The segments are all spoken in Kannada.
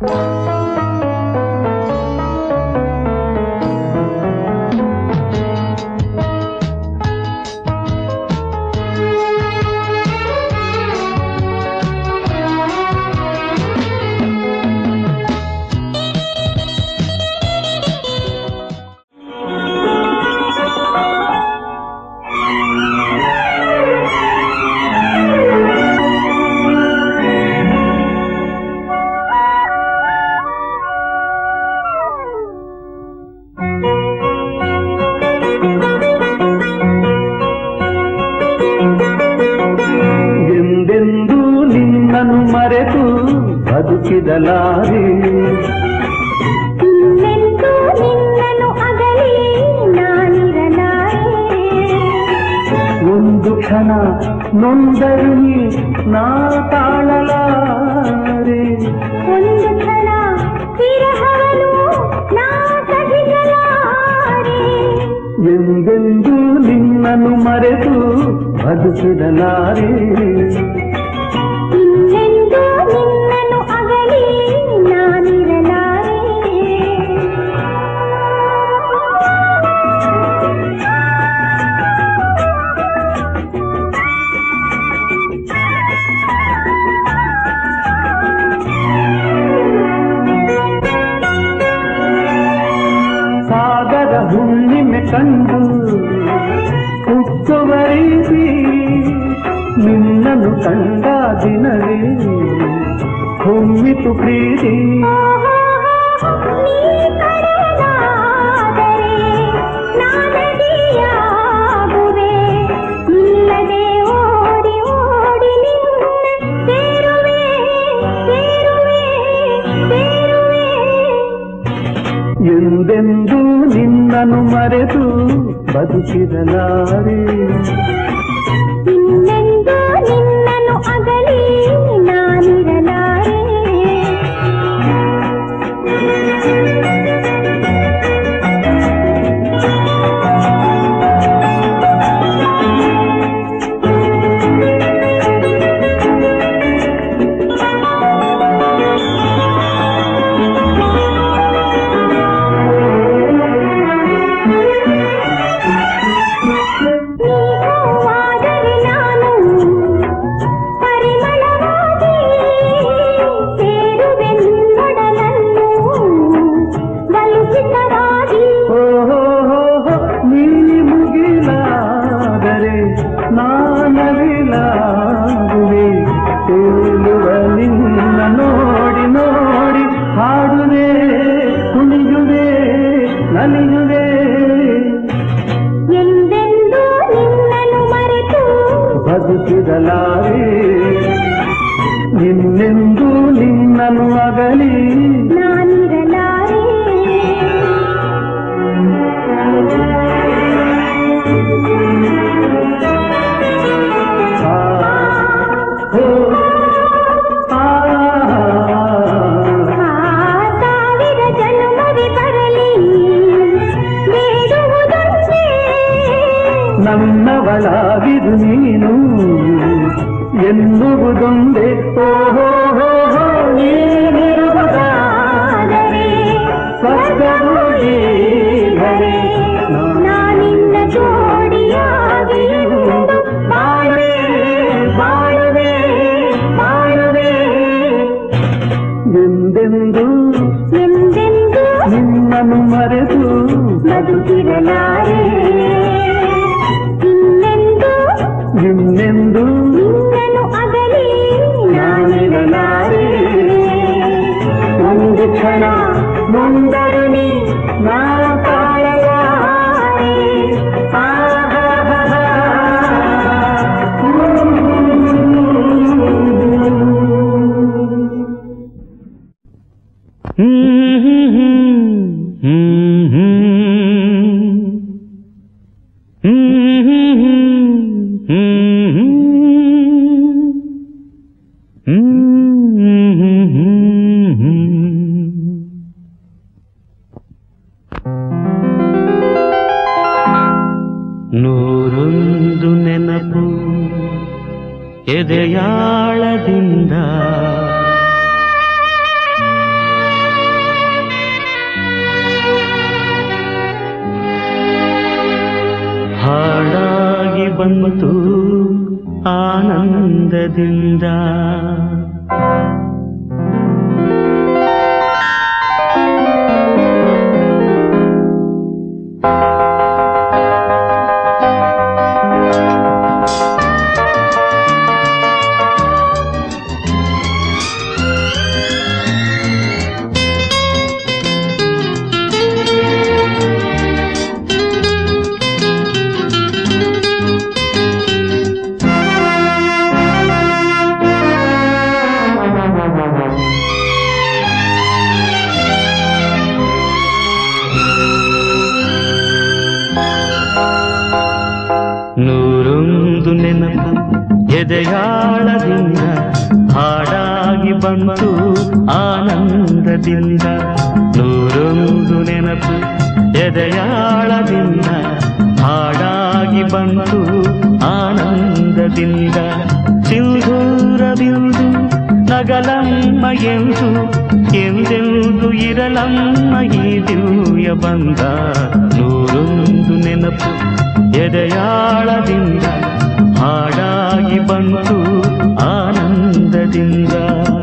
ಎಂದೆಂದೂ ನಿನ್ನನ್ನು ಮರೆತು ಬದುಕಿದಲಾರೆ ಇನ್ನೆಂದೂ ನಿನ್ನನ್ನು ಅಗಲಿ ನಾನಿರಲಾರೆ ಒಂದು ಕ್ಷಣ ನೊಂದರು ನೀ ನಾ ತಾಳಲಾರೆ ಒಂದು ಕ್ಷಣ ವಿರಹವನು ನಾ ಸಹಿಸಲಾರೆ ಎಂದೆಂದೂ ನಿನ್ನನ್ನು ಮರೆತು ಬದುಕಿದಲಾರೆ ಇನ್ನೆಂದೂ ನಿನ್ನನ್ನು ಅಗಲಿ ನಾನಿರಲಾರೆ ಸಾಗರ ಹುಣ್ಣಿಮೆ ಕಂಡು ಹುಟ್ಟುವ ರೀತಿ ನಿನ್ನನ್ನು ಕಂಡ ದಿನವೇ ಹೊಮ್ಮಿತು ಪ್ರೀತಿ ನೀ ಕರೆದಾದರೆ ನಾನದಿಯಾಗುವೆ ಇಲ್ಲದೆ ಓಡಿ ಓಡಿ ನಿನ್ನ ಸೇರುವೆ ಸೇರುವೆ ಸೇರುವೆ ಎಂದೆಂದೂ ನಿನ್ನನ್ನು ಮರೆತು ಬದುಕಿದಲಾರೆ ಇನ್ನೆಂದೂ ನಿನ್ನನ್ನು ಅಗಲಿ ನಾನಿರಲಾರೆ ನೀವಾದರೆ ನಾನು ಪರಿಮಳವಾಗಿ ಸೇರುವೆ ನಿನ್ನೊಡಲನ್ನು ಬಲುಚಿತವಾಗಿ ಓಹೋ ನೀ ಮುಗಿಲಾದರೆ ನಾನವಿಲಾಗುವೆ ತೇಲುವ ನಿನ್ನ ನೋಡಿ ನೋಡಿ ಹಾಡುವೆ ಕುಣಿಯುವೆ ನಲಿಯುವೆ ಎಂದೆಂದೂ ನಿನ್ನನ್ನು ಮರೆತು ಬದುಕಿದಲಾರೆ ನಿನ್ನೆಂದೂ ನಿನ್ನನ್ನು ಅಗಲಿ ನಾನಿರಲಾರೆ ಆ, ಓ, ಆ, ಆ ಸಾವಿರ ಜನ್ಮವೇ ಬರಲಿ ಬೇಡುವುದೊಂದೇ ನನ್ನವಳಾಗಿದು ನೀನು ಎನ್ನುವುದೊಂದೇ ಓಹೋ ನೀನಿರುವುದಾ ಆದರೆ ಸ್ವರ್ಗವು ಈಗಲೇ ನಾನಿನ್ನ ಜೋಡಿಯಾಗಿ ಎಂದು ಬಾಳುವೆ ಬಾಳುವೆ ಬಾಳುವೆ ಎಂದೆಂದು ಎಂದೆಂದೂ ನಿನ್ನನ್ನು ಮರೆತು ಬದುಕಿರಲಾರೆ ಇನ್ನೆಂದೂ ಇನ್ನೆಂದು ನಿನ್ನನ್ನು ಅಗಲಿ ನಾನಿರಲಾರೆ ಒಂದು ಕ್ಷಣ ನೊಂದರು ನೀ ನಾ ತಾಳಲಾರೆ ನೂರೊಂದು ನೆನಪು ಎದೆಯಾಳದಿಂದ ಆನಂದದಿಂದ ನೂರೊಂದು ನೆನಪು ಎದೆಯಾಳದಿಂದ ಹಾಡಾಗಿ ಬಂತು ಆನಂದದಿಂದ ನೂರೊಂದು ನೆನಪು ಎದೆಯಾಳದಿಂದ ಹಾಡಾಗಿ ಬಂತು ಆನಂದದಿಂದ ಸಿಂಧೂರ ಬಿಂದು ನಗಲಮ್ಮ ಎಂದು ಎಂದೆಂದು ಇರಲಮ್ಮ ಈ ದಿವ್ಯ ಬಂದ ನೂರೊಂದು ನೆನಪು ಎದೆಯಾಳದಿಂದ ಹಾಡಾಗಿ ಬಂತು ಆನಂದದಿಂದ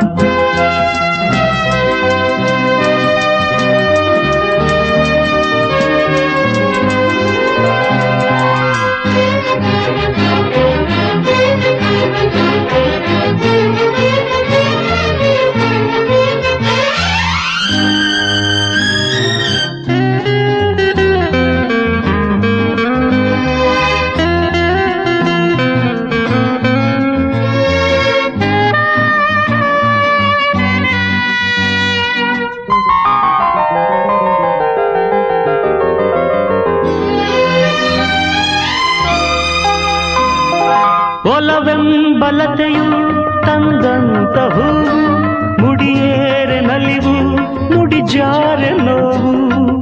ಒಲವೆಂಬಲತೆಯು ತಂದಂತ ಹೂವು ಮುಡಿಯೇರೆ ನಲಿವು ಮುಡಿಜಾರೆ ನೋವು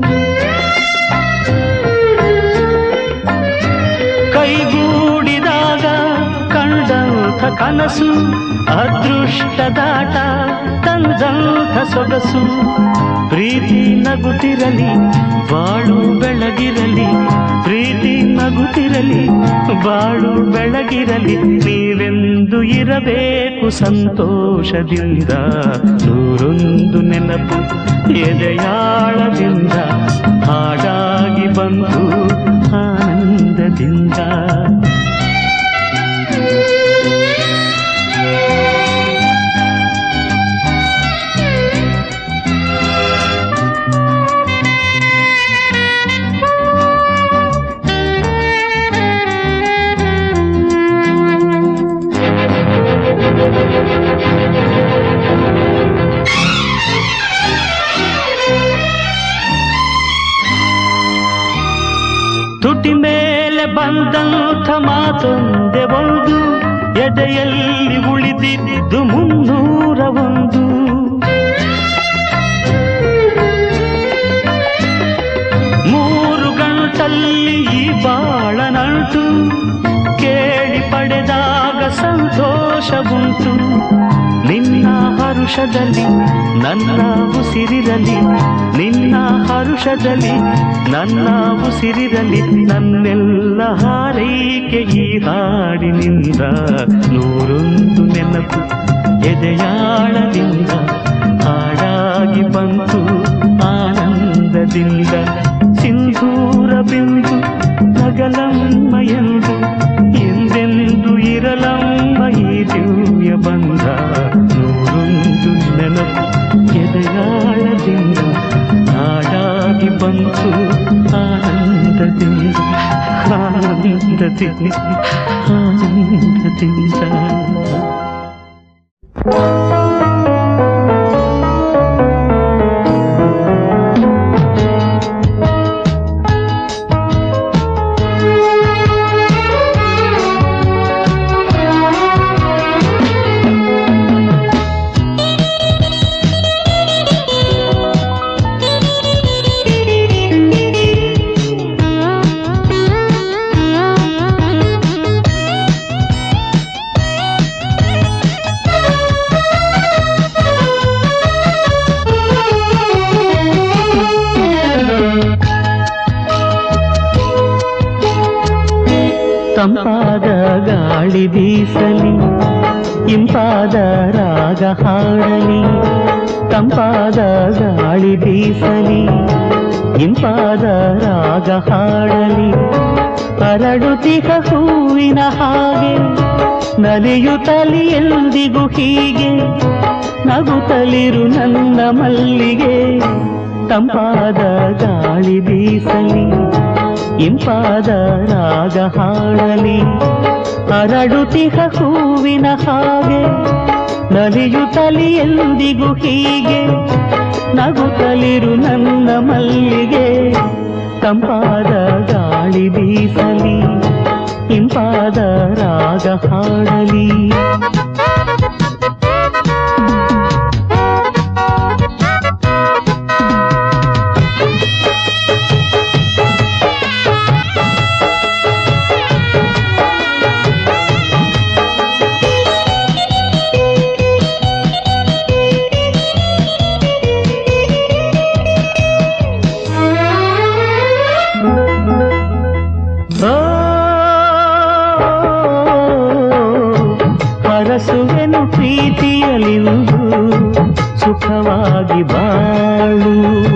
ಕೈಗೂಡಿದಾಗ ಕಂಡಂಥ ಕನಸು ಅದೃಷ್ಟದಾಟ ತಂದಂಥ ಸೊಗಸು ಪ್ರೀತಿ ನಗುತ್ತಿರಲಿ ಬಾಳು ಬೆಳಗಿರಲಿ ಪ್ರೀತಿ ನಗುತ್ತಿರಲಿ ಬಾಳು ಬೆಳಗಿರಲಿ ನೀವೆಂದು ಇರಬೇಕು ಸಂತೋಷದಿಂದ ನೂರೊಂದು ನೆನಪು ಎದೆಯಾಳದಿಂದ ಹಾಡಾಗಿ ಬಂದು ಆನಂದದಿಂದ ತುಟಿ ಮೇಲೆ ಬಂದಂಥ ಮಾತೊಂದೆ ಒಂದು ಎದೆಯಲ್ಲಿ ಉಳಿದಿದ್ದು ಮುನ್ನೂರ ಒಂದು ಮೂರು ಗಂಟಲ್ಲಿ ಈ ಬಾಳ ನಂಟು ಕೇಳಿ ಪಡೆದಾಗ ಸಂತೋಷವುಂಟು ನಿನ್ನ ಹರುಷದಲ್ಲಿ ನನ್ನ ಉಸಿರಿರಲಿ ನಿನ್ನ ಹರುಷದಲ್ಲಿ ನನ್ನ ಉಸಿರಿರಲಿ ನನ್ನೆಲ್ಲ ಹಾರೈಕೆ ಈ ಹಾಡಿನಿಂದ ನೂರೊಂದು ನೆನಪು ಎದೆಯಾಳದಿಂದ ಹಾಡಾಗಿ ಬಂತು ಆನಂದದಿಂದ ಸಿಂಧೂರ ಬಿಂದು ನಗಲಮ್ಮ ಎಂದು ಎಂದೆಂದು ಇರಲಮ್ಮ ಈ ದಿವ್ಯ ಬಂಧ ನೂರೊಂದು ನೆನಪು ಎದೆಯಾಳದಿಂದ ಹಾಡಾಗಿ ಬಂತು ಆನಂದದಿಂದ ಆನಂದದಿಂದ ಆನಂದದಿಂದ ತಂಪಾದ ಗಾಳಿ ಗಾಳಿ ಬೀಸಲಿ ಇಂಪಾದ ರಾಗ ಹಾಡಲಿ ತಂಪಾದ ಗಾಳಿ ಬೀಸಲಿ ಇಂಪಾದ ರಾಗ ಹಾಡಲಿ ಹರಡುತ್ತಿಹ ಹೂವಿನ ಹಾಗೆ ನಲಿಯುತ್ತಲಿ ಎಂದಿಗೂ ಹೀಗೆ ನಗುತ್ತಲಿರು ನನ್ನ ಮಲ್ಲಿಗೆ ತಂಪಾದ ಗಾಳಿ ಬೀಸಲಿ ಇಂಪಾದ ರಾಗ ಹಾಡಲಿ ಹರಡುತ್ತಿಹ ಹೂವಿನ ಹಾಗೆ ನಲಿಯುತ್ತಲಿ ಎಂದಿಗೂ ಹೀಗೆ ನಗುತ್ತಲಿರು ನನ್ನ ಮಲ್ಲಿಗೆ ತಂಪಾದ ಗಾಳಿ ಬೀಸಲಿ ಇಂಪಾದ ರಾಗ ಹಾಡಲಿ ಓ, ಹರಸುವೆನು ಪ್ರೀತಿಯಲಿಂದು ಸುಖವಾಗಿ ಬಾಳು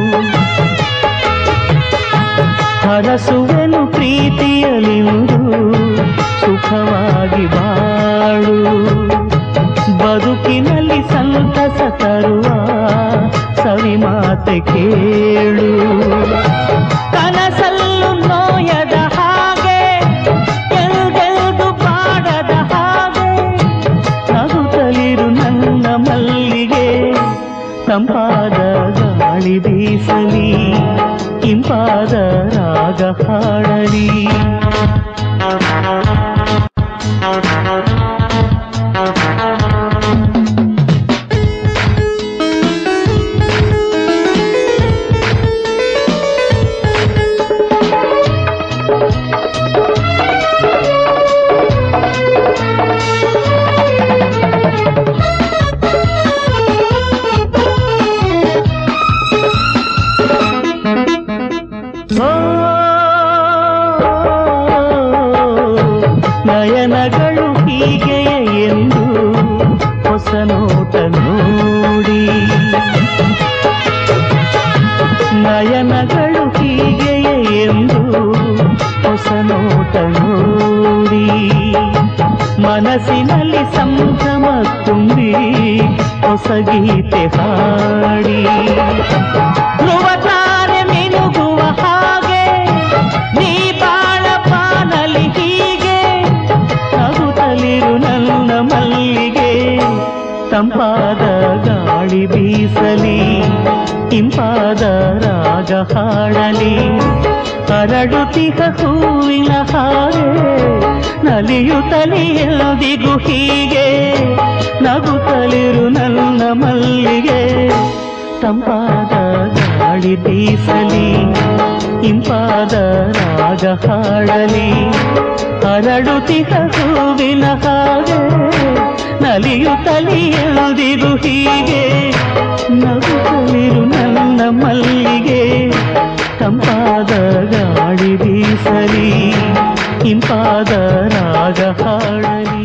ಹರಸುವೆನು ಪ್ರೀತಿಯಲಿಂದು ಸುಖವಾಗಿ ಬಾಳು ಬದುಕಿನಲ್ಲಿ ಸಂತಸ ತರುವ ಸವಿ ಮಾತೆ ಕೇಳು ಕನಸಲ್ಲು ನೋಯದ ಹಾಗೆ ಎಲ್ಗೆಲ್ದು ಪಾಡದ ಹಾಗೆ ನಗುತ್ತಲಿರು ನನ್ನ ಮಲ್ಲಿಗೆ ತಂಪಾದ ಗಾಳಿ ಬೀಸಲಿ ಇಂಪಾದ ರಾಗ ಹಾಡಲಿ ಓ, ನಯನಗಳು ಹೀಗೆಯೇ ಎಂದು ಹೊಸ ನೋಟ ನೋಡಿ ನಯನಗಳು ಹೀಗೆಯೇ ಎಂದು ಹೊಸ ನೋಟ ನೋಡಿ ಮನಸ್ಸಿನಲ್ಲಿ ಸಂಭ್ರಮ ತುಂಬಿ ಹೊಸ ಗೀತೆ ಹಾಡಿ ಧ್ರುವ ತಾರೆ ಮಿನುಗುವ ಹಾಗೆ ನೀ ಬಾಳ ಪಾನಲಿ ಹೀಗೆ ನಗುತ್ತಲಿರು ನನ್ನ ಮಲ್ಲಿಗೆ ತಂಪಾದ ಗಾಳಿ ಬೀಸಲಿ ಇಂಪಾದ ರಾಗ ಹಾಡಲಿ ಹರಡುತ್ತಿಹ ಹೂವಿನ ಹಾಗೆ ನಲಿಯುತ್ತಲಿ ಎಂದಿಗೂ ಹೀಗೆ ನಗುತ್ತಲಿರು ನನ್ನ ಮಲ್ಲಿಗೆ ತಂಪಾದ ಗಾಳಿ ಬೀಸಲಿ ಇಂಪಾದ ರಾಗ ಹಾಡಲಿ ಹರಡುತ್ತಿಹ ಹೂವಿನ ಹಾಗೆ ನಲಿಯುತ್ತಲಿ ಎಂದಿಗೂ ಹೀಗೆ ನಗುತ್ತಲಿರು ನನ್ನ ಮಲ್ಲಿಗೆ ತಂಪಾದ ಗಾಳಿ ಬೀಸಲಿ ಇಂಪಾದ ರಾಗ ಹಾಡಲಿ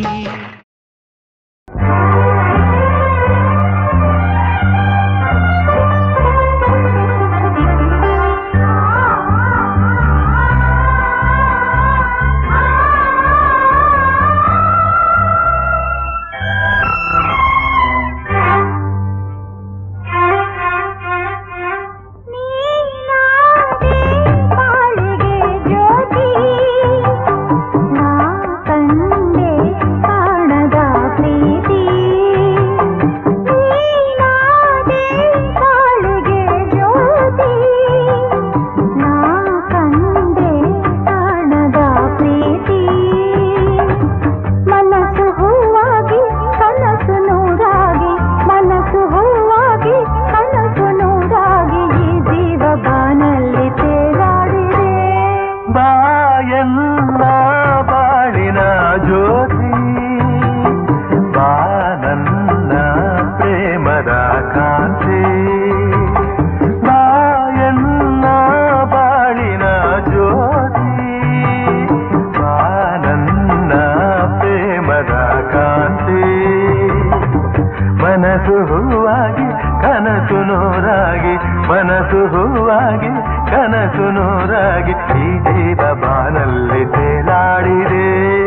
ಕನಸು ನೂರಾಗಿ ಮನಸ್ಸು ಹೂವಾಗಿ ಕನಸು ನೂರಾಗಿ ಈ ಜೀವ ಬಾನಲ್ಲಿ ತೇಲಾಡಿದೆ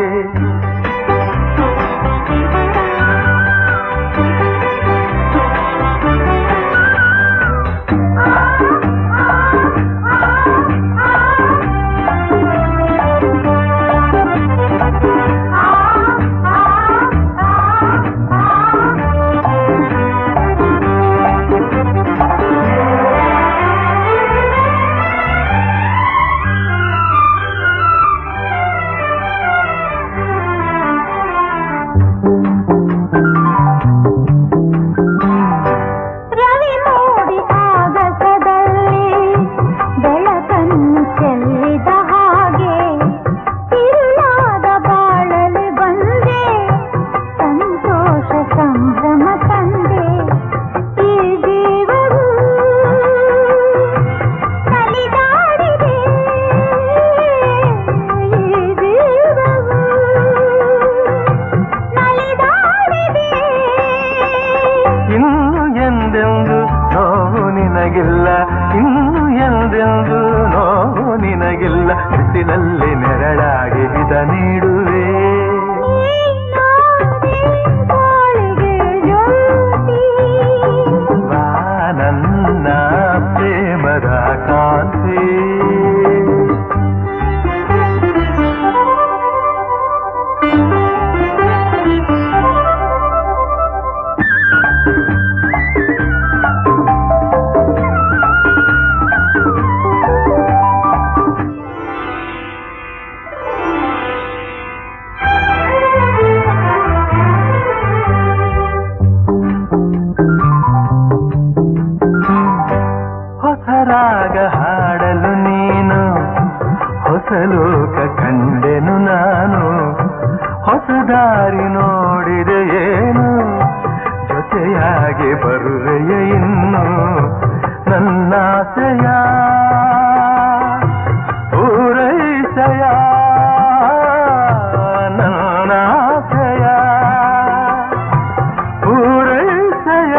ರವಿ ಮೂಡಿ ಆಗಸದಲ್ಲಿ ಬೆಳಕನ್ನು ಚೆಲ್ಲಿದ ಹಾಗೆ ತಿರುಳಾದ ಬಾಳಲು ಬಂದೆ ಸಂತೋಷ ಸಂಭ್ರಮ ತಂದೆ ಈ ಜೀವವು ನಲಿದಾಡಿದೆ ಈ ಜೀವವು ನಲಿದಾಡಿದೆ ಇನ್ನು ಎಂದೆಂದು ನೋವು ನಿನಗಿಲ್ಲ ಇನ್ನು ಎಂದೆಂದು ನೋವು ನಿನಗಿಲ್ಲ ಬಿಸಿಲಲ್ಲಿ ನೆರಳಾಗಿ ಹಿತ ನೀಡುವೆ ಬಾ ನನ್ನ ಪ್ರೇಮದ ಕಾಂತಿ ಹೊಸ ರಾಗ ಹಾಡಲು ನೀನು ಹೊಸ ಲೋಕ ಕಂಡೆನು ನಾನು ಹೊಸ ದಾರಿ ನೋಡಿದೆ ಏನು ಜೊತೆಯಾಗಿ ಬರುವೆಯ ಇನ್ನು ನನ್ನಾಸೆಯ ಪೂರೈಸಯ ನನ್ನಾಸೆಯ ಪೂರೈಸಯ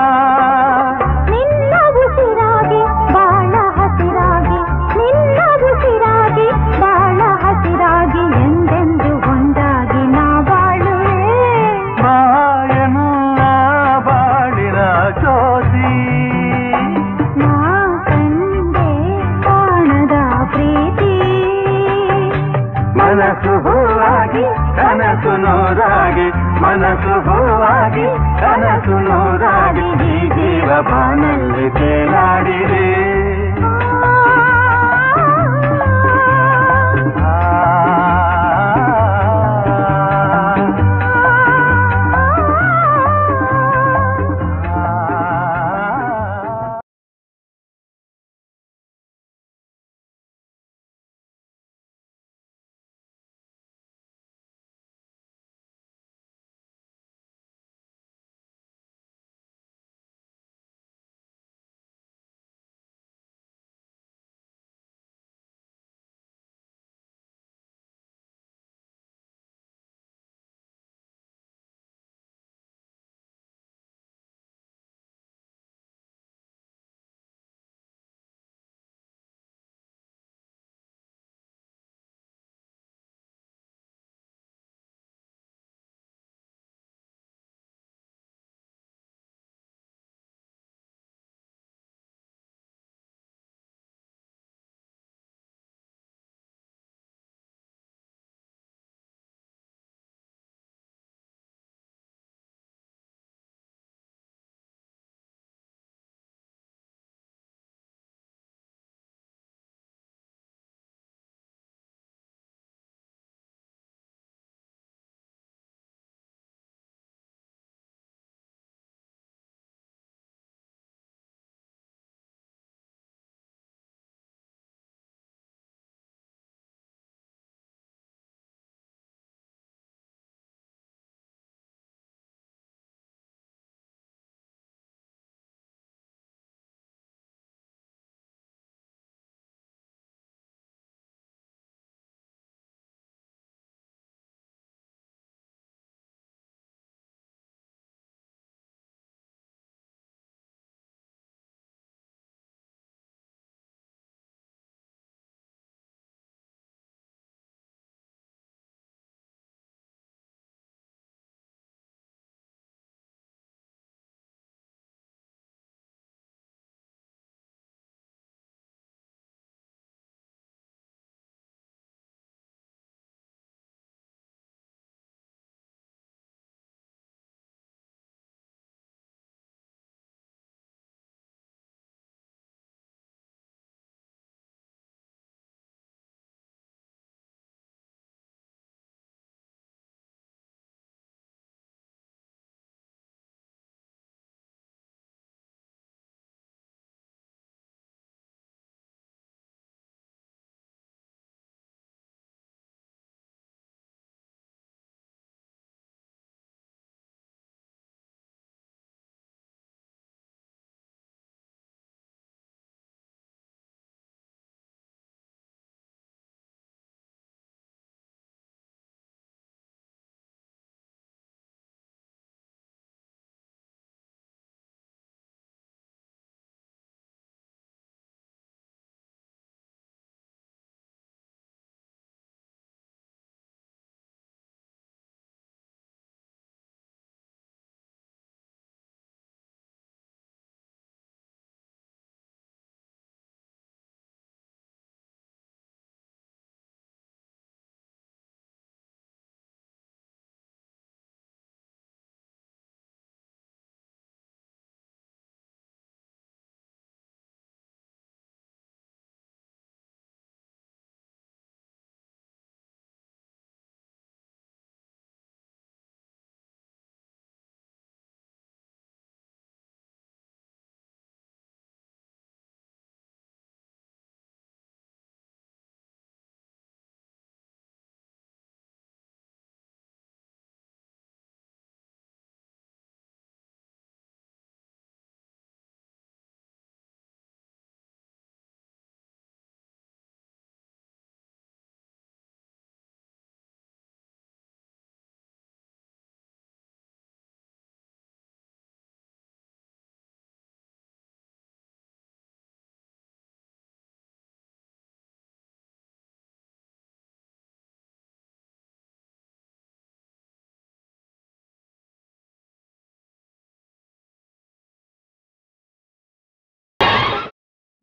ನಿನ್ನ ಉಸಿರಾಗಿ ಬಾಳ ಹಸಿರಾಗಿ ನಿನ್ನ ಉಸಿರಾಗಿ ಬಾಳ ಹಸಿರಾಗಿ ಎಂದೆಂದು ಒಂದಾಗಿ ನಾ ಬಾಳುವೆ ಮಾಯನ್ನ ಬಾಳಿನ ಜ್ಯೋತಿ ನಾ ಕಂಡೆ ಕಾಣದ ಪ್ರೀತಿ ಮನಸ್ಸು ಹೂವಾಗಿ ಕನಸು ನೂರಾಗಿ ಮನಸ್ಸು ಹೂವಾಗಿ ಕನಸು ನೂರಾಗಿ ಈ ಜೀವ ಬಾನಲ್ಲಿ ತೇಲಾಡಿದೆ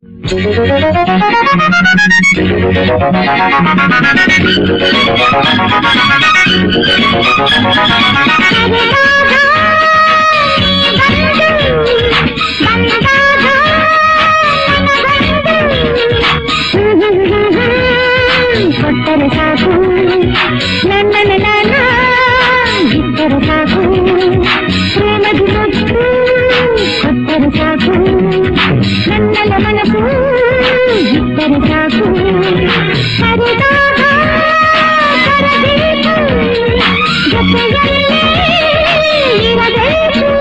ಕೊಟ್ಟರೆ ಸಾಕು ನನ್ನನ್ನು ನಾನು ಬಿಟ್ಟರೆ ಸಾಕು ಪ್ರೇಮದಿ ಮುತ್ತು ಕೊಟ್ಟರೆ ಸಾಕು ನನ್ನನ ಮನಸ್ಸು ಬಿಟ್ಟರೆ ಸಾಕು ಕರೆದಾಗ ಬರಬೇಕು ಜೊತೆಯಲ್ಲೇ ಇರಬೇಕು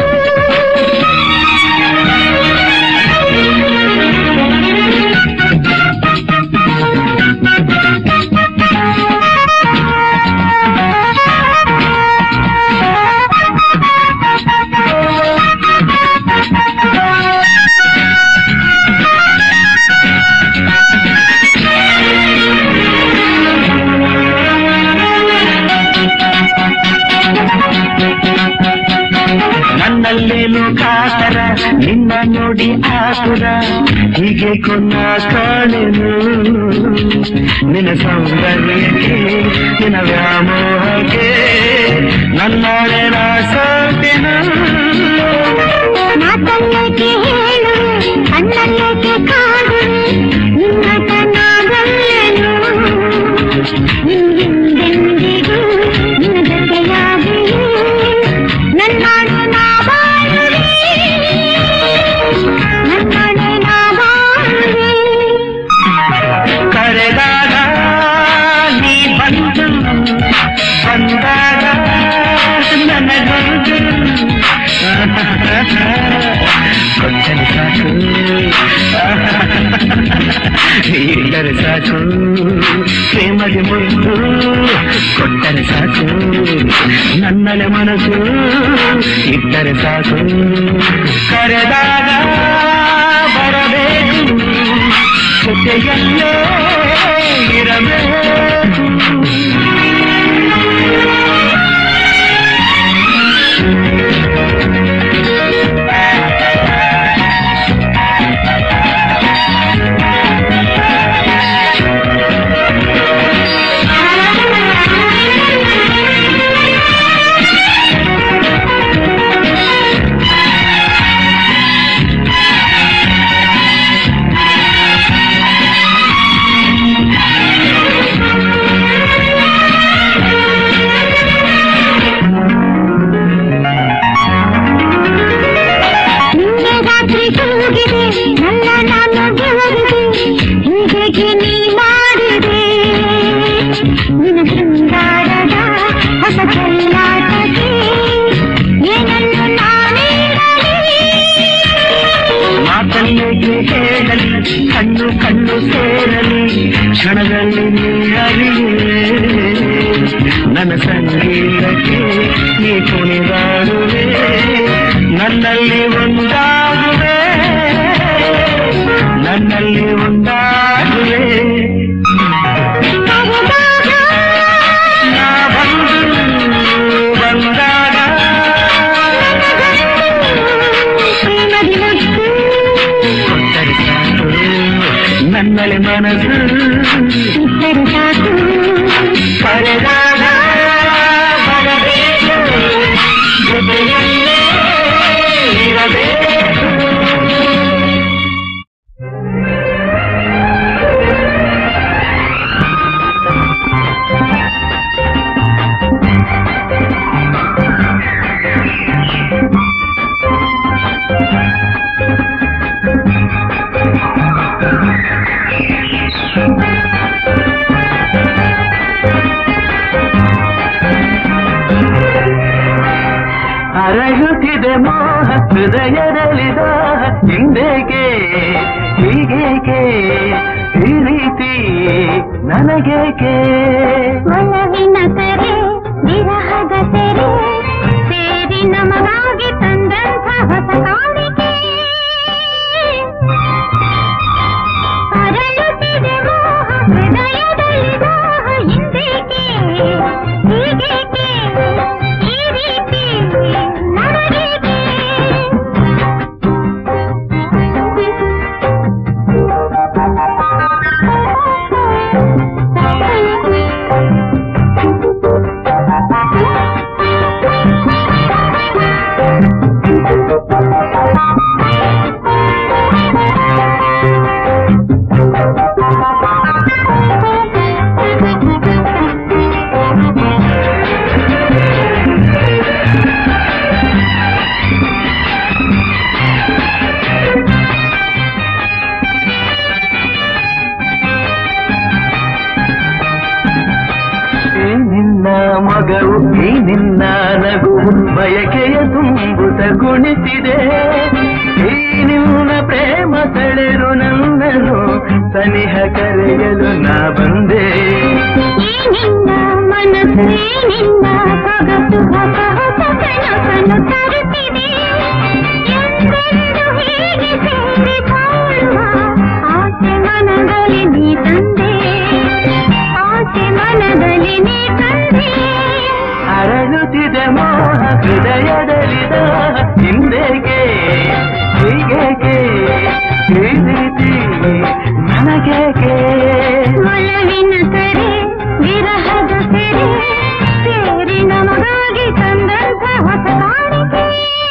ನನ್ನಲ್ಲೇನು ಕಾತರ ನಿನ್ನ ನೋಡಿ ಆತುರ ಹೀಗೆ ಕೊನ್ನ ಕಾಣೆನು ನಿನ್ನ ಸೌಂದರ್ಯಕ್ಕೆ ನಿನ್ನ ವ್ಯಾಮೋಹಕ್ಕೆ ನನ್ನಾಳೆ ನಾ ಸೋತೆನು ಮಾತಲ್ಲೇಕೆ ಹೇಳು ಕಣ್ಣಲ್ಲೇಕೆ ಕಾಡು ನಿನ್ನ ಕಣ್ಣಾಗಲ್ಲೇನು ನಿನ್ನೆಂದೆಂದಿಗೂ ನಿನ್ನ ಜೊತೆಯಾಗಿ ನನ್ನಾಡು ನಾ ಬಾಳುವೆ ನನ್ನಾಡು ನಾ ಬಾಳುವೆ ಕರೆದಾಗ ನೀ ಬಂದು ಬಂದಾಗ ನನಗೊಂದು ಕೊಟ್ಟರೆ ಸಾಕು ಇಟ್ಟರೆ ಸಾಕು ಪ್ರೇಮಗೆ ಮುದ್ದು ಕೊಟ್ಟರೆ ಸಾಕು ನನ್ನಲೆ ಮನಸ್ಸು ಇಟ್ಟರೆ ಸಾಕು ಕರೆದಾಗ ಬರಬೇಕು ಜೊತೆಯಲ್ಲೇ ಇರಬೇಕು ನಿನ್ನೆ ರಾತ್ರಿ ತೂಗಿದೆ ನನ್ನ ನಾನು ಬೆವರಿದೆ ಹೀಗೆ ನೀ ಮಾಡಿದೆ ನಿನ್ನ ಶೃಂಗಾರದ ಹೊಸ ಚೆಲ್ಲಾಟಕ್ಕೆ ಏನನ್ನು ನಾನೀಡಲಿ ಮಾತಲ್ಲಿಗೆ ಹೇಳಲಿ ಕಣ್ಣು ಕಣ್ಣು ಸೇರಲಿ ಕ್ಷಣದಲ್ಲಿ ನೀ ಅರಿಯುವೆ ನನ್ನ ಸಂಗೀತಕ್ಕೆ ನೀ ಕುಣಿದಾಡುವೆ ನನ್ನಲ್ಲಿ ಒಂದಾಗುವೆ ನನ್ನಲ್ಲಿ ಒಂದಾಗುವೆ ಕರೆದಾಗ ನಾ ಬಂದು ಬಂದಾಗ ಪ್ರೇಮದಿ ಮುತ್ತು ಕೊಟ್ಟರೆ ಸಾಕು ನನ್ನಲ್ಲಿ ಮನಸ್ಸು ಇಟ್ಟರೆ ಸಾಕು ಕರೆದಾಗ ಬರಬೇಕು ಜೊತೆಯಲ್ಲೇ ಇರಬೇಕು ಅರಳುತ್ತಿದೆ ಮೋಹ ಹೃದಯದಲ್ಲಿದ ಹಿಂದೇಕೆ ಹೀಗೇಕೆ ಈ ರೀತಿ ನನಗೇಕೆ ಒಲವಿನ ಕರೆ ವಿರಹದ ಸೆರೆ ಸೇರಿ ನಮಗಾಗಿ ತಂದಂಥ ಹೊಸ ಕಾಣಿಕೆ ಅರಳುತ್ತಿದೆ ಮೋಹ ಹೃದಯದಲ್ಲಿ ದಾಹ ಹಿಂದೇಕೆ ಹೀಗೇಕೆ ಈ ರೀತಿ ನನಗೇಕೆ ಈ ನಿನ್ನ ನಗು ಬಯಕೆಯ ತುಂಬುತ ಕುಣಿಸಿದೆ ಈ ನಿನ್ನ ಪ್ರೇಮ ತಳೆರು ನನ್ನನು ಸನಿಹ ಕರೆಯಲು ನಾ ಬಂದೆ ಈ ನಿನ್ನ ಮನಸ್ಸು ಈ ನಿನ್ನ ಸೊಗಸು ಹೊಸ ಹೊಸ ಕನಸನ್ನು ತರುತ್ತಿದೆ ಎಂದೆಂದು ಹೀಗೆ ಸೇರಿ ಬಾಳುವ ಆಸೆ ಮನದಲ್ಲಿ ನೀ ತಂದೆ ಆಸೆ ಮನದಲ್ಲಿ ನೀ ತಂದೆ ಅರಳುತ್ತಿದೆ ಮೋಹ ಹೃದಯದಲ್ಲಿದ ಹಿಂದೆಗೆ ಹೀಗೇಕೆ ಈ ರೀತಿ ನನಗೇಕೆ ಒಲವಿನ ಕರೆ ವಿರಹದ ಸೆರೆ ಸೇರಿ ನಮಗಾಗಿ ತಂದಂತ ಹೊಸ ಕಾಣಿಕೆ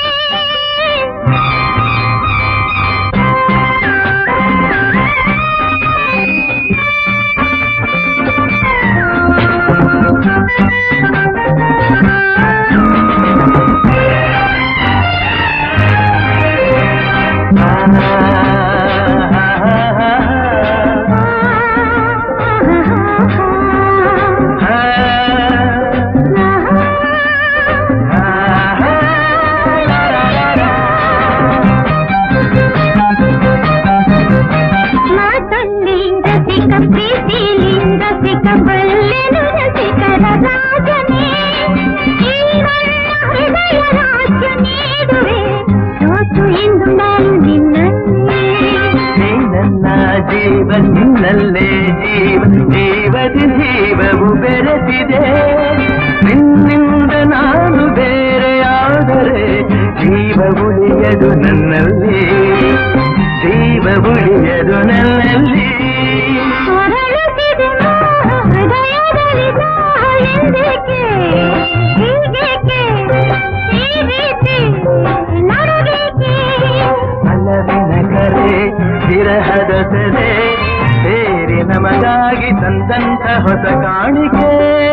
ಮಾತಲ್ಲಿ ರಸಿಕ ಪ್ರೀತಿಲಿ ರಸಿಕ ಬಲ್ಲೆನು ರಸಿಕರ ರಾಜನೇ ಈ ನನ್ನ ಹೃದಯ ರಾಜ್ಯ ನೀಡುವೆ ಸೋತು ಇಂದು ನಾನು ನಿನ್ನನ್ನೇ ನೀ ನನ್ನ ಜೀವ ನಿನ್ನಲ್ಲೇ ಜೀವ ಜೀವದಿ ಜೀವವು ಬೆರೆತಿದೆ ನಿನ್ನಿಂದ ನಾನು ಬೇರೆಯಾದರೆ ಜೀವ ಉಳಿಯದು ನನ್ನಲ್ಲಿ ಜೀವ ಉಳಿಯದು ನನ್ನಲ್ಲಿ ಹೊರಳುತ್ತಿದೆ ಮೋಹ ಹೃದಯದಲ್ಲಿ ದಾಹ ಎಂದೇಕೆ ಹೀಗೇಕೆ ಈ ರೀತಿ ನನಗೇಕೆ ಅಲ್ಲವಿನ ಕರೆ ವಿರಹದ ಸೆರೆ ಸೇರಿ ನಮಗಾಗಿ ತಂದಂತ ಹೊಸ ಕಾಣಿಕೆ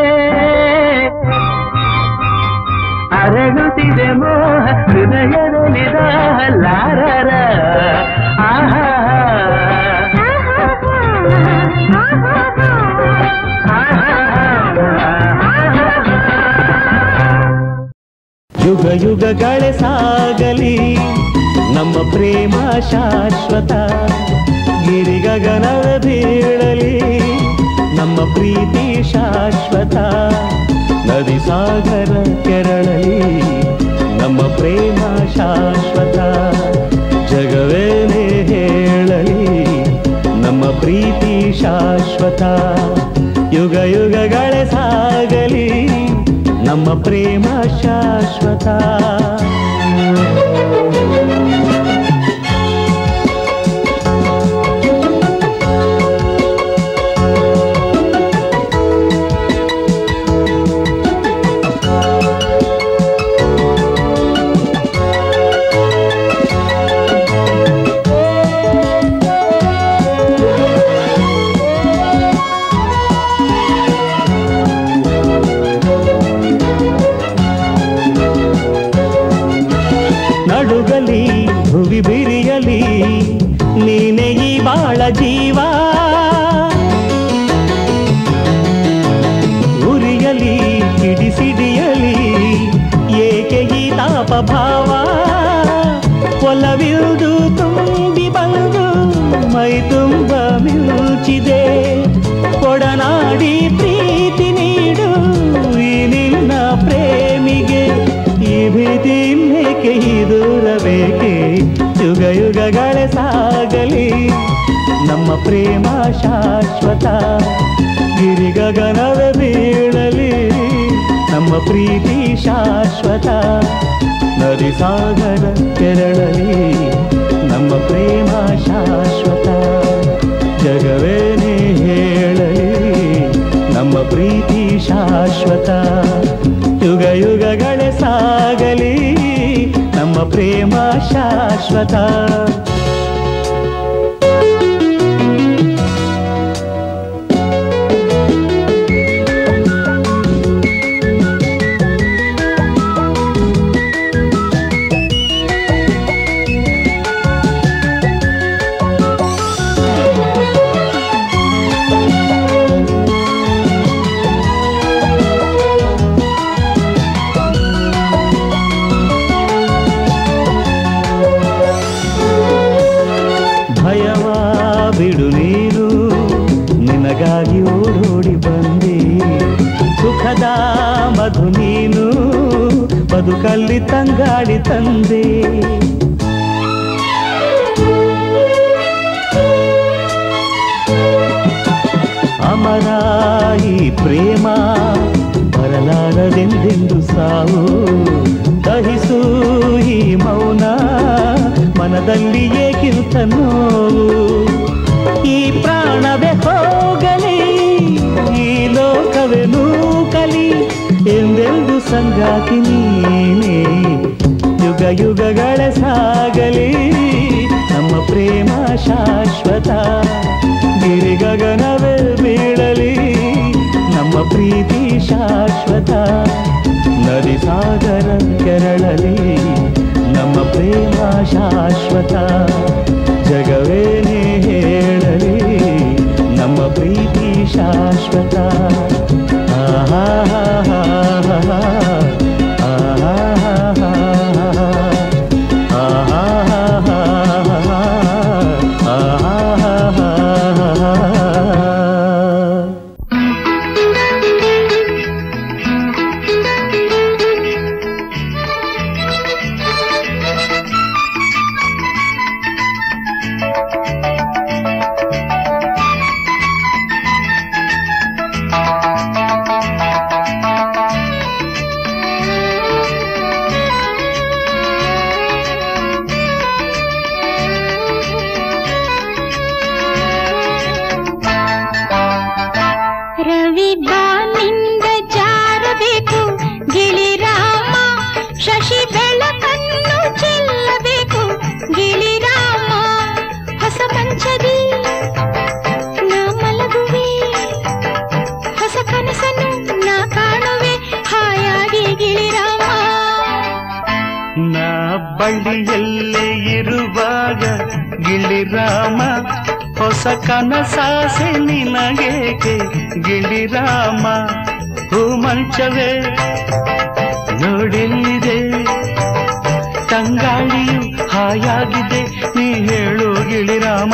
ಅರಳುತ್ತಿದೆ ಮೋಹ ಹೃದಯದಲ್ಲಿ ಲಾರರ ಆಹಾ ಯುಗ ಯುಗಗಳೇ ಸಾಗಲಿ ನಮ್ಮ ಪ್ರೇಮ ಶಾಶ್ವತ ಗಿರಿಗಗನವೇ ಬೀಳಲಿ ನಮ್ಮ ಪ್ರೀತಿ ಶಾಶ್ವತ ನದಿ ಸಾಗರ ಕೆರಳಲಿ ನಮ್ಮ ಪ್ರೇಮ ಶಾಶ್ವತ ಜಗವೇನೇ ಹೇಳಲಿ ನಮ್ಮ ಪ್ರೀತಿ ಶಾಶ್ವತ ಯುಗ ಯುಗಗಳೇ ಸಾಗಲಿ ನಮ್ಮ ಪ್ರೇಮ ಶಾಶ್ವತ ನಡುಗಲಿ ಭುವಿ ಬಿರಿಯಲಿ ನೀನೆ ಈ ಬಾಳ ಜೀವ ಉರಿಯಲಿ ಕಿಡಿಸಿಡಿಯಲಿ ಏಕೆ ಈ ತಾಪ ಭಾವ ಒಲವಿಲ್ದು ತುಂಬಿ ಬಂದು ಮೈ ತುಂಬ ಮಿಲ್ಚಿದೆ ಕೊಡನಾಡಿ ಪ್ರೀತಿ ನೀಡು ಈ ನಿನ್ನ ಪ್ರೇಮಿಗೆ ಈ ಭೀತಿ ಇನ್ನೇಕೆ ಈ ದೂರ ಬೇಕೆ ಯುಗ ಯುಗಗಳೇ ಸಾಗಲಿ ನಮ್ಮ ಪ್ರೇಮ ಶಾಶ್ವತ ಗಿರಿಗಗನವೇ ಬೀಳಲಿ ನಮ್ಮ ಪ್ರೀತಿ ಶಾಶ್ವತ ನದಿ ಸಾಗರ ಕೆರಳಲಿ ನಮ್ಮ ಪ್ರೇಮ ಶಾಶ್ವತ ಜಗವೇನೇ ಹೇಳಲಿ ನಮ್ಮ ಪ್ರೀತಿ ಶಾಶ್ವತ ಯುಗ ಯುಗಗಳೇ ಸಾಗಲಿ ನಮ್ಮ ಪ್ರೇಮ ಶಾಶ್ವತ ಬಿಡು ನೀನು ನಿನಗಾಗಿ ಓಡೋಡಿ ಬಂದೆ ಸುಖದ ಮಧು ನೀನು ಬದುಕಲ್ಲಿ ತಂಗಾಡಿ ತಂದೆ ಅಮರ ಈ ಪ್ರೇಮ ಬರಲಾರದೆಂದೆಂದು ಸಾವು ದಹಿಸು ಈ ಮೌನ ಮನದಲ್ಲಿ ಏಕಿರುತ್ತ ನೋವು ಈ ಪ್ರಾಣವೇ ಹೋಗಲಿ ಈ ಲೋಕವೇ ನೂಕಲಿ ಎಂದೆಂದು ಸಂಗಾತಿ ನೀನೇ ಯುಗ ಯುಗಗಳ ಸಾಗಲಿ ನಮ್ಮ ಪ್ರೇಮ ಶಾಶ್ವತ ಗಿರಿ ಗಗನವೇ ಬೀಳಲಿ ನಮ್ಮ ಪ್ರೀತಿ ಶಾಶ್ವತ ನದಿ ಸಾಗರ ಕೆರಳಲಿ ನಮ್ಮ ಪ್ರೇಮ ಶಾಶ್ವತ ಜಗವೇನೇ ಹೇಳಲಿ ನಮ್ಮ ಪ್ರೀತಿ ಶಾಶ್ವತ ಆಹಾ ರವಿ ಬಾನಿಂದ ಜಾರಬೇಕು ಗಿಳಿರಾಮ ಶಶಿ ಬೆಳಕನ್ನು ಚೆಲ್ಲಬೇಕು ಗಿಳಿರಾಮ ಹೊಸ ಮಂಚದಿ ನಾ ಮಲಗುವೆ ಹೊಸ ಕನಸನ್ನು ನಾ ಕಾಣುವೆ ಹಾಯಾಗಿ ಗಿಳಿರಾಮ ನಾ ಬಳ್ಳಿಯಲ್ಲೇ ಇರುವಾಗ ಗಿಳಿರಾಮ ಹೊಸ ಕನಸಾಸೆ ನಿನಗೇಕೆ ಗಿಳಿರಾಮ ಹೂ ಮಂಚವೇ ನೋಡೆಲ್ಲಿದೆ ತಂಗಾಳಿಯು ಹಾಯಾಗಿದೆ ನೀ ಹೇಳು ಗಿಳಿರಾಮ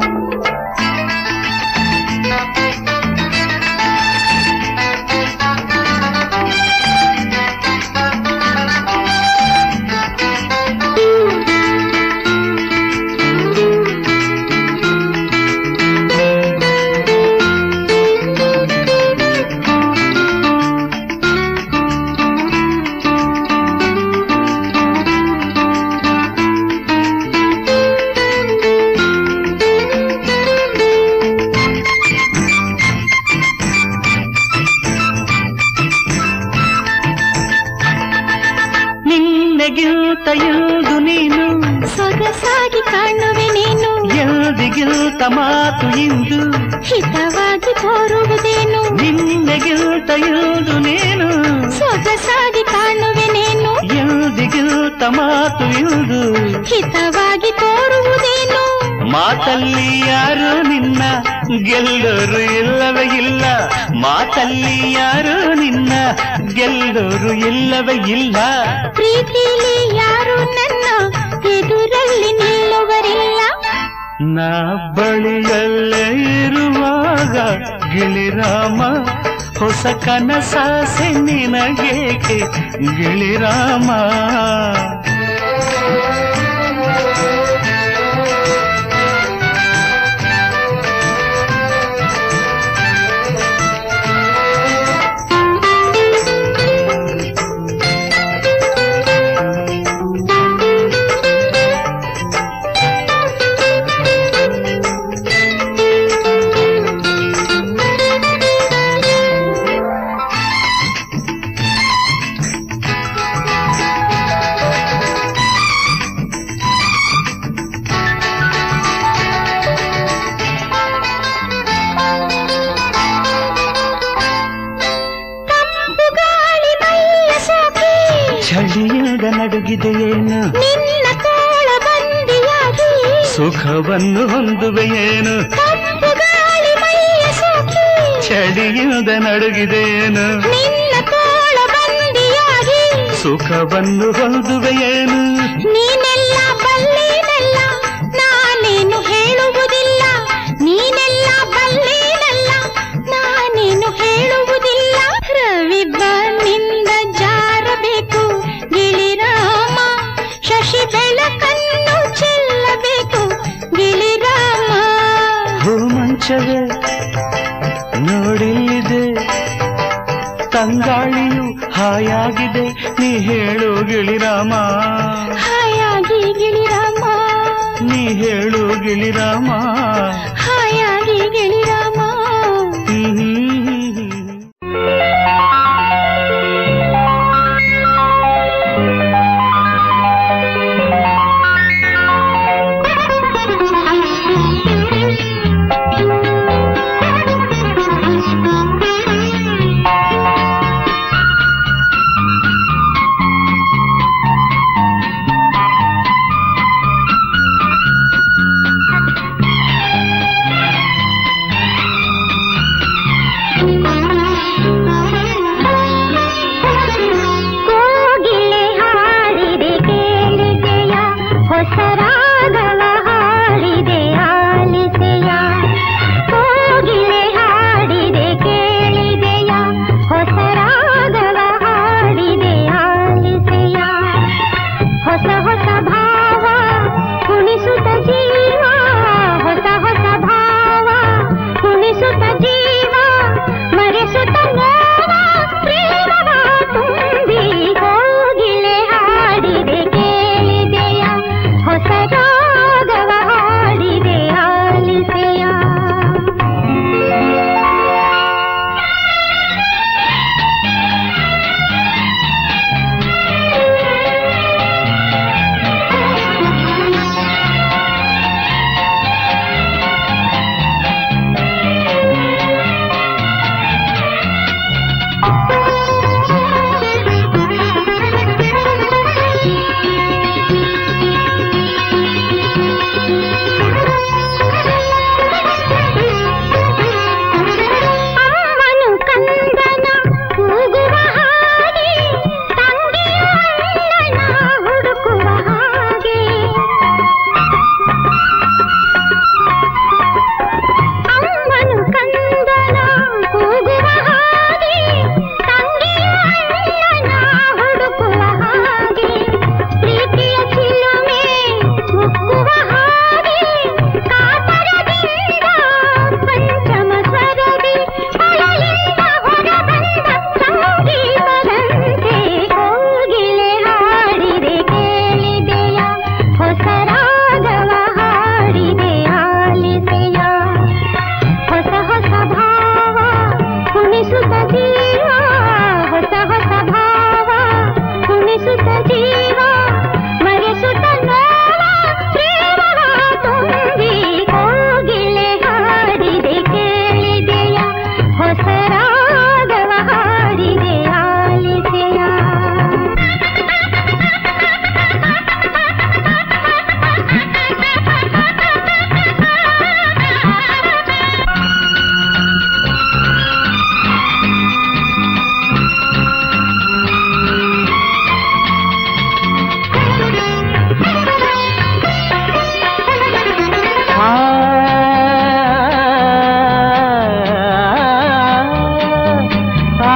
ನಿನ್ನೆಗಿಂತ ಎಂದು ನೀನು ಸೊಗಸಾಗಿ ಕಾಣುವೆ ನೀನು ಎಂದಿಗಿಂತ ಮಾತು ಇಂದು ಹಿತವಾಗಿ ತೋರುವುದೇನು ನಿನ್ನೆಗಿಂತ ಎಂದು ನೀನು ಸೊಗಸಾಗಿ ಕಾಣುವೆ ನೀನು ಎಂದಿಗಿಂತ ಮಾತು ಇಂದು ಹಿತವಾಗಿ ತೋರುವುದೇನು ಮಾತಲ್ಲಿ ಯಾರು ನಿನ್ನ ಗೆಲ್ಲೋರು ಇಲ್ಲವೇ ಇಲ್ಲ ಮಾತಲ್ಲಿ ಯಾರು ನಿನ್ನ ಗೆಲ್ಲೋರು ಇಲ್ಲವೇ ಇಲ್ಲ ಪ್ರೀತಿಲಿ ಯಾರು ನನ್ನ ಎದುರಲ್ಲಿ ನಿಲ್ಲುವರಿಲ್ಲ ನಾ ಬಳಿಯಲ್ಲೇ ಇರುವಾಗ ಗಿಳಿರಾಮ ಹೊಸ ಕನಸಾಸೆ ನಿನಗೇಕೆ ಗಿಳಿರಾಮ ತಂಪು ಗಾಳಿ ಮೈಯ ಸೋಕಿ ಚಳಿಯಿಂದ ನಡುಗಿದೆಯೇನು ನಿನ್ನ ತೋಳ ಬಂದಿಯಾಗಿ ಸುಖವನ್ನು ಹೊಂದುವೆಯೇನು ತಂಪು ಗಾಳಿ ಮೈಯ ಸೋಕಿ ಚಳಿಯಿಂದ ನಡುಗಿದೆಯೇನು ನಿನ್ನ ತೋಳ ಬಂದಿಯಾಗಿ ಸುಖವನ್ನು ಹೊಂದುವೆಯೇನು ನೀನೆಲ್ಲ ಬಲ್ಲೇನೆಲ್ಲ ನಾನೇನು ಹೇಳುವುದಿಲ್ಲ ಮಂಚವೇ ನೋಡಿಲ್ಲಿದೆ ತಂಗಾಳಿಯು ಹಾಯಾಗಿದೆ ನೀ ಹೇಳು ಗಿಳಿರಾಮ ಹಾಯಾಗಿ ಗಿಳಿರಾಮ ನೀ ಹೇಳು ಗಿಳಿರಾಮ ಹಾಯಾಗಿ ಗಿಳಿರಾಮ ಹ್ಮ್. ಕೋಗಿಲೆ ಹಾಡಿದೆ ಕೇಳಿದೆಯ ಹೊಸ ರಾಗವ ಹಾಡಿದೆ ಆಲಿಸೆಯ ಕೋಗಿಲೆ ಹಾಡಿದೆ ಕೇಳಿದೆಯ ಹೊಸ ರಾಗವ ಹಾಡಿದೆ ಆಲಿಸೆಯ ಹೊಸ ಹೊಸ ಭಾವ ಕುಣಿಸುತ್ತ ಜೀವ ಹೊಸ ಹೊಸ ಭಾವ ಕುಣಿಸುತ್ತ ಜೀವ ಮರೆಸುತ್ತ ನೋವ ಪ್ರೇಮವ ತುಂಬಿ ಹೋಗಿಲೆ ಹಾಡಿದೆ ಕೇಳಿದೆಯ ಹೊಸ ರಾಗವ ಹಾಡಿದೆ ಆಲಿಸೆಯ ಅಮ್ಮನು ಕಂದನ ಕೂಗುವ ಹಾಗೆ ತಂಗಿಯ ಅಣ್ಣನ ಹುಡುಕುವ ಹಾಗೆ ಅಮ್ಮನು ಕಂದನ ಕೂಗುವ ಹಾಗೆ ತಂಗಿಯ ಅಣ್ಣನ ಹುಡುಕುವ ಹಾಗೆ ಪ್ರೀತಿಯ ಚಿಲುಮೆ ಮುಕ್ಕುವ ಹಾಗೆ ಕಾತರದಿಂದ ಪಂಚಮ ಸ್ವರದಿ ಅಲೆಯಿಂದ ಹೊರಬಂದ ಸಂಗೀತದಂತೆ ಕೋಗಿಲೆ ಹಾಡಿದೆ ಕೇಳಿದೆಯ ಹೊಸ ರಾಗವ ಹಾಡಿದೆ ಆಲಿಸೆಯ ಹೊಸ ಹೊಸ ಭಾವ ಕುಣಿಸುತ್ತ ಜೀವ ಹೊಸ ಹೊಸ ಭಾವ ಕುಣಿಸುತ್ತ ಜೀವ ಮರೆಸುತ್ತ ನೋವ ಪ್ರೇಮವ ತುಂಬಿ ಕೋಗಿಲೆ ಹಾಡಿದೆ ಕೇಳಿದೆಯ ಹೊಸ ರಾಗವ ಹಾಡಿದೆ ಆಲಿಸೆಯ ಆ, ಆ,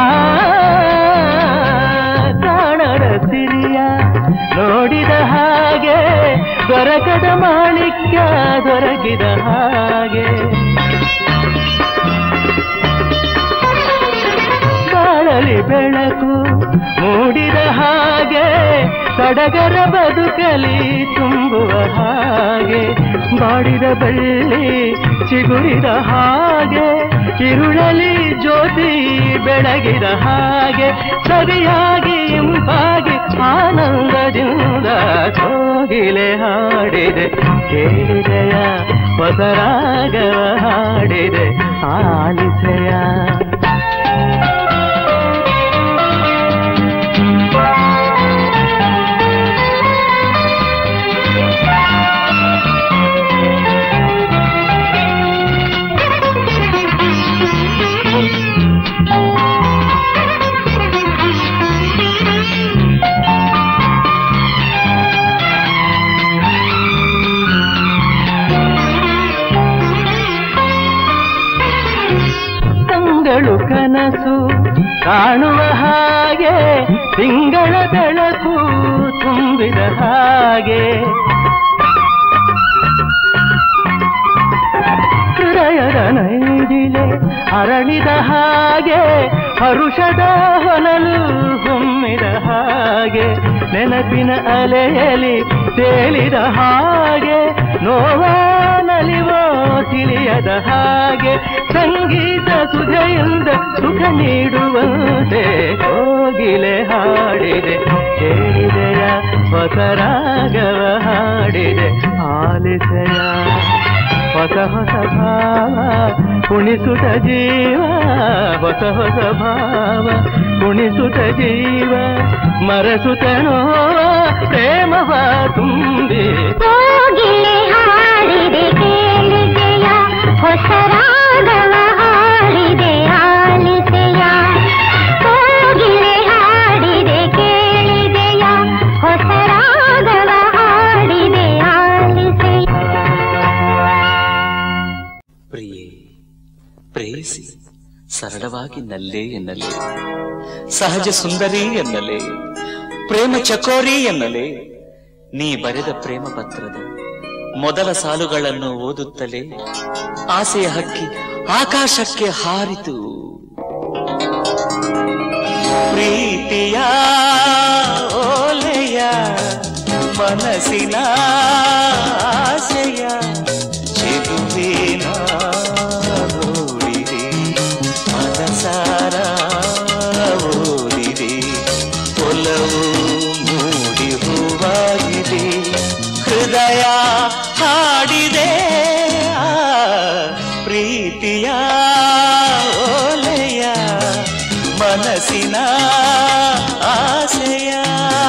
ಕಾಣದ ಸಿರಿಯ ನೋಡಿದ ಹಾಗೆ ದೊರಕದ ಮಾಣಿಕ್ಯ ದೊರಕಿದ ಹಾಗೆ ಬಾಳಲಿ ಬೆಳಕು ಮೂಡಿದ ಹಾಗೆ ಸಡಗರ ಬದುಕಲಿ ತುಂಬುವ ಹಾಗೆ ಬಾಡಿದ ಬೆಳ್ಳಿ ಚಿಗುರಿದ ಹಾಗೆ ಇರುಳಲಿ ಜ್ಯೋತಿ ಬೆಳಗಿದ ಹಾಗೆ ಸರಿಯಾಗಿ ಇಂಪಾಗಿ ಆನಂದದಿಂದ ಕೋಗಿಲೆ ಹಾಡಿದೆ ಕೇಳಿದೆಯ ಹೊಸ ರಾಗವ ಹಾಡಿದೆ ಆಲಿಸೆಯ ಕಂಗಳು ಕನಸು ಕಾಣುವ ಹಾಗೆ ತಿಂಗಳ ಬೆಳಕು ತುಂಬಿದ ಹಾಗೆ ಹೃದಯದ ನೈದಿಲೆ ಅರಳಿದ ಹಾಗೆ ಹರುಷದ ಹೊನಲು ಹೊಮ್ಮಿದ ಹಾಗೆ ನೆನಪಿನ ಅಲೆಯಲಿ ತೇಲಿದ ಹಾಗೆ ನೋವ ನಲಿವೋ ತಿಳಿಯದ ಹಾಗೆ ಸಂಗೀತ ಸುಧೆಯಿಂದ ಸುಖ ನೀಡುವಂತೆ ಕೋಗಿಲೆ ಹಾಡಿದೆ ಕೇಳಿದೆಯ ಹೊಸ ರಾಗವ ಹಾಡಿದೆ ಆಲಿಸೆಯ ಹೊಸ ಹೊಸ ಭಾವ ಕುಣಿಸುತ್ತ ಜೀವ ಹೊಸ ಹೊಸ ಭಾವ ಕುಣಿಸುತ್ತ ಜೀವ ಮರಸುತ್ತ ನೋವ ಪ್ರೇಮವ ತುಂಬಿ ಕೋಗಿಲೆ ಹಾಡಿದೆ ಕೇಳಿದೆಯ ಹೊಸ ರಾಗವ ಹಾಡಿದೆ ಆಲಿಸೆಯ ಕೋಗಿಲೆ ಹಾಡಿದೆ ಕೇಳಿದೆಯ ಹೊಸ ರಾಗವ ಹಾಡಿದೆ ಆಲಿಸೆಯ ಪ್ರಿಯೇ ಪ್ರೇಯಸಿ ಸರಳವಾಗಿ ನಲ್ಲೇ ಎನ್ನಲೇ ಸಹಜ ಸುಂದರಿ ಎನ್ನಲೇ ಪ್ರೇಮ ಚಕೋರಿ ಎನ್ನಲೇ ನೀ ಬರೆದ ಪ್ರೇಮ ಪತ್ರದ ಮೊದಲ ಸಾಲುಗಳನ್ನು ಓದುತ್ತಲೇ ಆಸೆಯ ಹಕ್ಕಿ ಆಕಾಶಕ್ಕೆ ಹಾರಿತು ಪ್ರೀತಿಯ ಓಲೆಯ ಮನಸ್ಸಿನ ಆಸೆಯ ಚೆಲುವಿನ ನೋಡಿದೆ ಮನಸಾರ ಓದಿದೆ ಒಲವು ಮೂಡಿ ಹೂವಾಗಿದೆ ಹೃದಯ ಹಾಡಿದೆ ಆ ಪ್ರೀತಿಯ ಓಲೆಯ ಮನಸ್ಸಿನ ಆಸೆಯ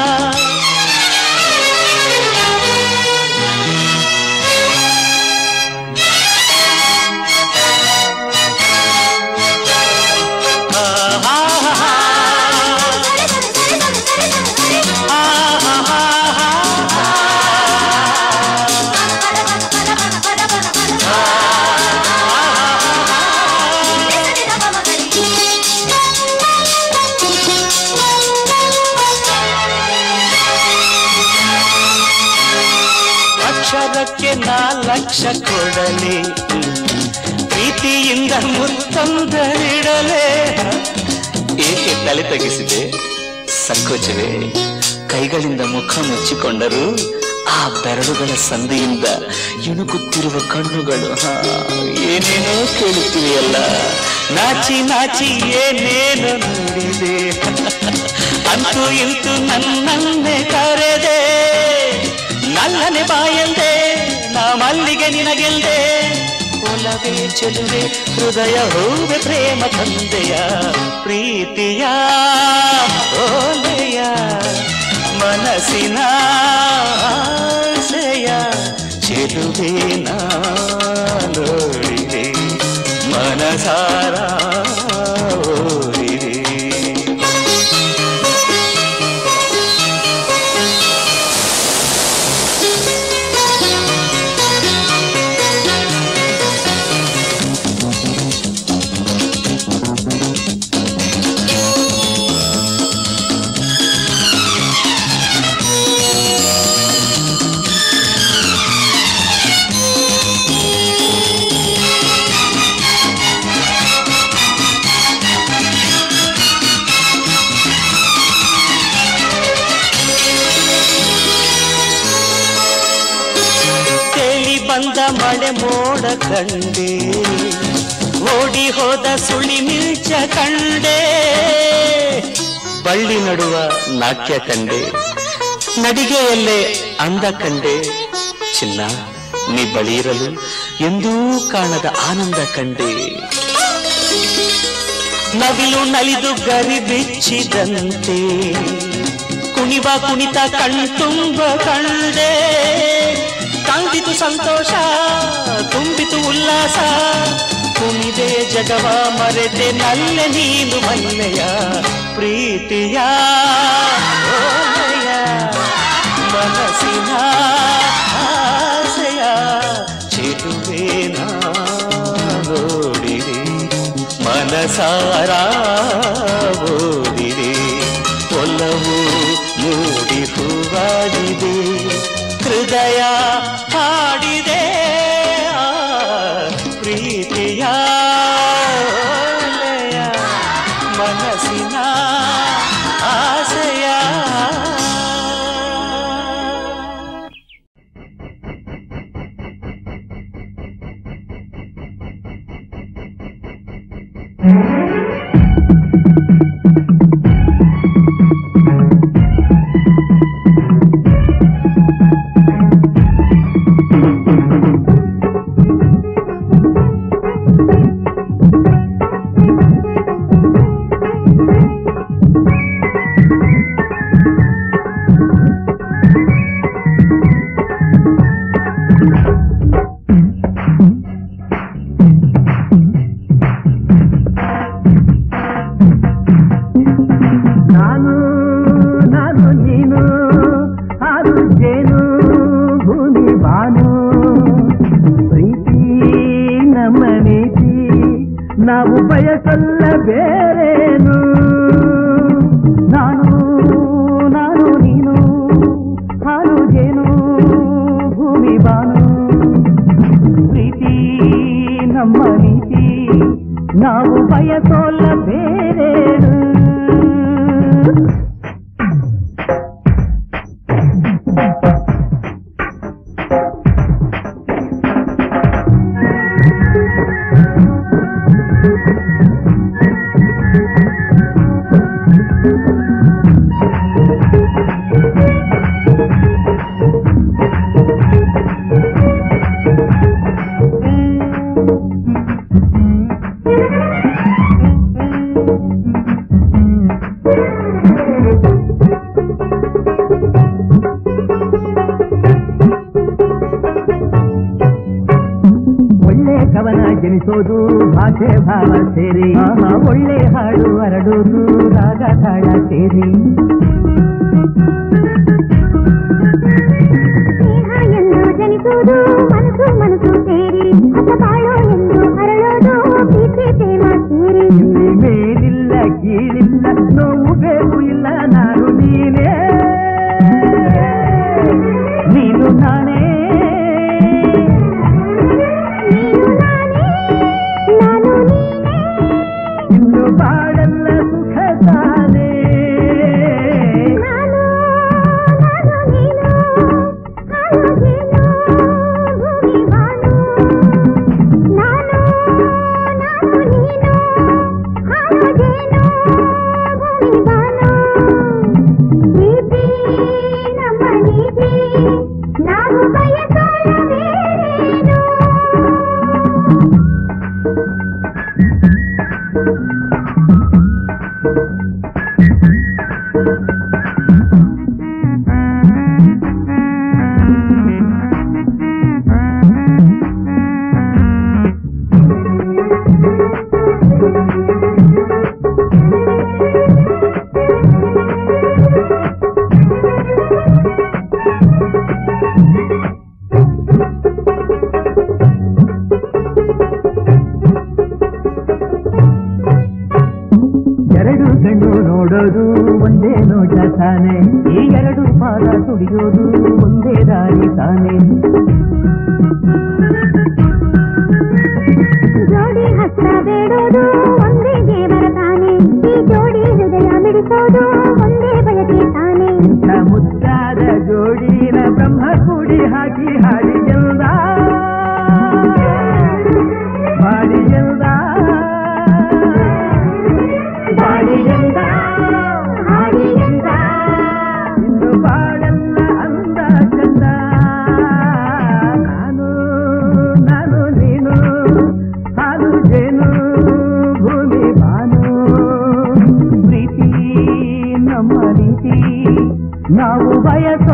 ಅಕ್ಷರಕ್ಕೆ ನಾ ಲಕ್ಷ ಕೊಡಲಿ ಪ್ರೀತಿಯಿಂದ ಮುತ್ತೊಂದರಿಡಲೇ ಏಕೆ ತಲೆ ತಗ್ಗಿಸಿದೆ ಸಂಕೋಚವೇ ಕೈಗಳಿಂದ ಮುಖ ಮುಚ್ಚಿಕೊಂಡರು ಆ ಬೆರಳುಗಳ ಸಂದಿಯಿಂದ ಇಣುಕುತ್ತಿರುವ ಕಣ್ಣುಗಳು ಹಾ, ಏನೇನೋ ಕೇಳುತ್ತಿವೆಯಲ್ಲ ನಾಚಿ ನಾಚಿ ಏನೇನೋ ನೋಡಿದೆ ಅಂತೂ ಇಂತೂ ನನ್ನನ್ನೇ ಕರೆದೆ ನಲ್ಲನೆ ಬಾಯಂದೆ ನಾ ಮಲ್ಲಿಗೆ ನಿನಗೆಲ್ದೆ ಒಲವೇ ಚೆಲುವೆ ಹೃದಯ ಹೂವೆ ಪ್ರೇಮ ತಂದೆಯ ಪ್ರೀತಿಯ ಓಲೆಯ ಮನಸ್ಸಿನ ಆಸೆಯ ಚೆಲುವೆ ನೋಡಿದೆ ಮನಸಾರ ಓದಿದೆ ತೇಲಿ ಬಂದ ಮಳೆ ಮೋಡ ಕಂಡೆ ಓಡಿ ಹೋದ ಸುಳಿ ಮಿಂಚ ಕಂಡೆ ಬಳ್ಳಿ ನಡುವ ನಾಟ್ಯ ಕಂಡೆ ನಡಿಗೆಯಲ್ಲೇ ಅಂದ ಕಂಡೆ ಚಿನ್ನ ನೀ ಬಳಿ ಇರಲು ಎಂದೂ ಕಾಣದ ಆನಂದ ಕಂಡೆ ನವಿಲು ನಲಿದು ಗರಿ ಬಿಚ್ಚಿದಂತೆ ಕುಣಿವ ಕುಣಿತ ಕಣ್ತುಂಬ ಕಂಡೆ ತಂದಿತು ಸಂತೋಷ ತುಂಬಿತು ಉಲ್ಲಾಸ ಕುಣಿದೆ ಜಗವ ಮರೆತೆ ನಲ್ಲೆ ನೀನು ಮಲ್ಲೆಯ ಪ್ರೀತಿಯ ಓಲೆಯ ಮನಸ್ಸಿನ ಆಸೆಯ ಚೆಲುವೇನ ನೋಡಿದೆ ಮನಸಾರ ಓದಿದೆ ಒಲವು ಮೂಡಿ ಹೂವಾಗಿದೆ ಹೃದಯ ಹಾಡಿದೆ ಆ ಪ್ರೀತಿಯ ನಾನು ನಾನು ನೀನು ಹಾಲು ಜೇನು ಭೂಮಿ ಬಾನು ಪ್ರೀತಿ ನಮ್ಮ ನೀತಿ ನಾವು ಬಯಸಲ್ಲ ಬೇರೇನು ನಾನು ನಾನು ನೀನು ಹಾಲು ಜೇನು ಭೂಮಿ ಬಾನು ಪ್ರೀತಿ ನಮ್ಮ ನೀತಿ ನಾವು ಬಯಸೋಲ್ಲ ಬೇರೇನು ಒಳ್ಳೆ ಕವನ ಜನಿಸೋದು ಭಾಷೆ ಭಾವ ಸೇರಿ ಆಹಾ, ಒಳ್ಳೆ ಹಾಡು ಹರಡೋದು ರಾಗ ತಾಳ ಸೇರಿ ಸ್ನೇಹ ಎಂದು ಜನಿಸುವುದು ಮನಸ್ಸು ಮನಸ್ಸು ಸೇರಿ ಹೊಸ ಬಾಳು ಎಂದು ಹರಳೋದು ಪ್ರೀತಿ ಪ್ರೇಮ ಸೇರಿ ಇಲ್ಲಿ ಮೇಲಿಲ್ಲ ಕೀಳಿಲ್ಲ ನೋವು ಬೇಕು ಇಲ್ಲ ನಾನು ನೀನೇ ನೀನು ನಾನೇ ನೀನು ನಾನೇ ನಾನು ನೀನೇ ಇನ್ನು ಬಾಳೆಲ್ಲ ಸುಖ ತಾನೇ ನಾನು ನಾನು ನೀನು ಹಾಲು ಜೇನು ಭೂಮಿ ಬಾನು ನಾನು ನಾನು ನೀನು ಹಾಲು ಜೇನು ಭೂಮಿ ಬಾನು ಪ್ರೀತಿ ನಮ್ಮ ನೀತಿ ನಾವು ಬಯಸೋಣ ಬೇರೇನು ಎರಡು ಕಣ್ಣು ನೋಡೋದು ಒಂದೇ ನೋಟ ತಾನೆ ಈ ಎರಡು ಪಾದ ತುಡಿಯೋದು ಒಂದೇ ದಾರಿ ತಾನೆ ಜೋಡಿ ಹತ್ರ ಬೇಡೋದು ಒಂದೇ ದೇವರ ತಾನೆ ಈ ಜೋಡಿ ಹೃದಯ ಮಿಡಿಸೋದು ಒಂದೇ ಬಯಕೆ ತಾನೆ ಇಂಥ ಮುದ್ದಾದ ಜೋಡಿನ ಬ್ರಹ್ಮ ಕೂಡಿ ಹಾಕಿ ಹಾಡಿ ಎಂದ ಬಾಡಿ ಎಂದ ಬಾಡಿ ಎಂದ ಹಾಡಿ ಎಂದ ಇನ್ನು ಬಾಳೆಲ್ಲ ಅಂದ ಚಂದ ನಾನು ನಾನು ನೀನು ಹಾಲು ಜೇನು ಭೂಮಿ ಬಾನು ಪ್ರೀತಿ ನಮ್ಮ ರೀತಿ ನಾವು ಬಯಸ